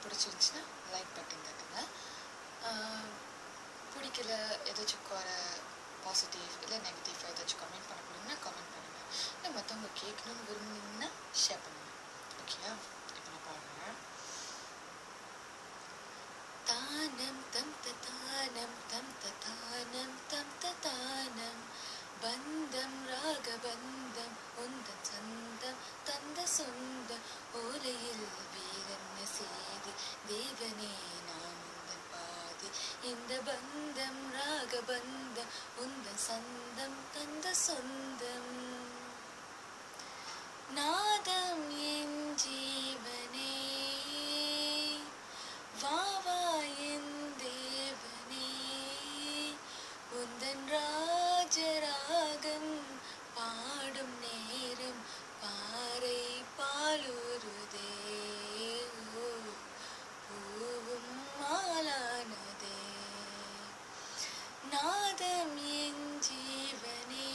பிடிச்சிருந்துச்சுன்னா like button தட்டுங்க ஆஹ் பிடிக்கல ஏதாச்சும் குறை பாசிட்டிவ் இல்லை நெகட்டிவ் ஏதாச்சும் கமெண்ட் பண்ண போனீங்கன்னா கமெண்ட் பண்ணுங்கள் இல்லை மற்றவங்க கேட்கணும்னு விரும்புனீங்கன்னா ஷேர் பண்ணுங்கள் ஓகேயா இப்போ நான் பாடுறேன் தானம் தம் தானம் தம் தானம் தம் தானம் பந்தம் ராகபந்தம் உந்தன் சந்தம் தந்த சொந்த ஓலையில் வீரன்ன செய்தி தேவனே நான் உந்தன் பாதி இந்த பந்தம் ராகபந்தம் உந்தன் சந்தம் தந்த சொந்தம் நாதம் என் ஜீவனே வா வா என் தேவனே உந்தன் ராஜராகம் பாடும் நேரம் பாறை பாலுருதே ஓ, பூவும் மாலானதே நாதம் என் ஜீவனே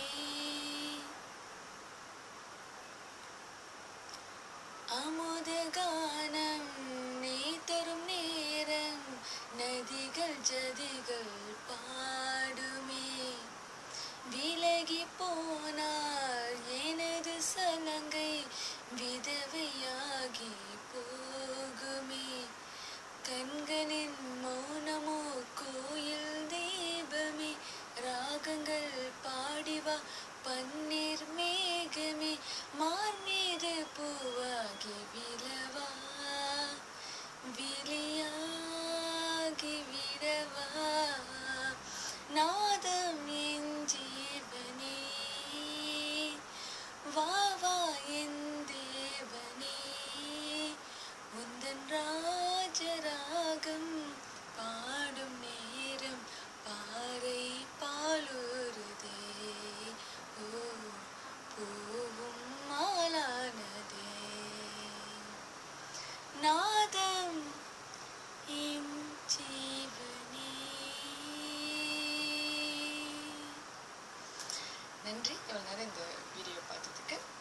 அமுத கானம் நீ தரும் நேரம் நதிகள் ஜதிகள் பாடுமே விலகி போனால் எனது சலங்கை விதவையாகி போகுமே கண்களின் மௌனமோ கோயில் தெய்வமே ராகங்கள் பாடிவா பன்னீர் மேகமே மார் மீது பூவாகி விழவா விழியாகி விடவா நாதம் என் ஜீவனே வா வா என் தேவனே உந்தன் ராஜராகம் பாடும் நேரம் பாறை பாலுருதே ஓ பூவும் மாலானதே நாதம் என் ஜீவனே நன்றி இவ்வளோ நேரம் இந்த வீடியோ பார்த்ததுக்கு